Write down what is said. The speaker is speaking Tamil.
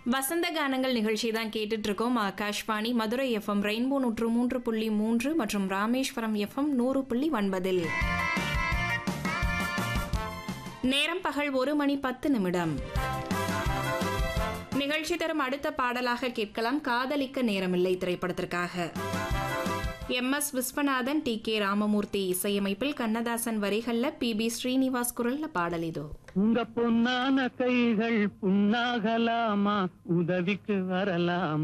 வசந்த கானங்கள் நிகழ்ச்சி தான் கேட்டுட்டு இருக்கோம் ஆகாஷ்வாணி மதுரை எஃப்எம் ரெயின்போ நூற்று மூன்று புள்ளி மூன்று மற்றும் ராமேஸ்வரம் எஃப்எம் நூறு புள்ளி ஒன்பதில் நேரம் பகல் ஒரு மணி பத்து நிமிடம் நிகழ்ச்சி தரும் அடுத்த பாடலாக கேட்கலாம் காதலிக்க நேரமில்லை திரைப்படத்திற்காக M S Viswanathan T K Ramamoorthy இசையமைப்பில் கண்ணதாசன் வரிகள்ல பி பி ஸ்ரீனிவாஸ் குரல்ல பாடல் இதோ உங்க பொன்னான கைகள் புண்ணாகலாமா உதவிக்கு வரலாமா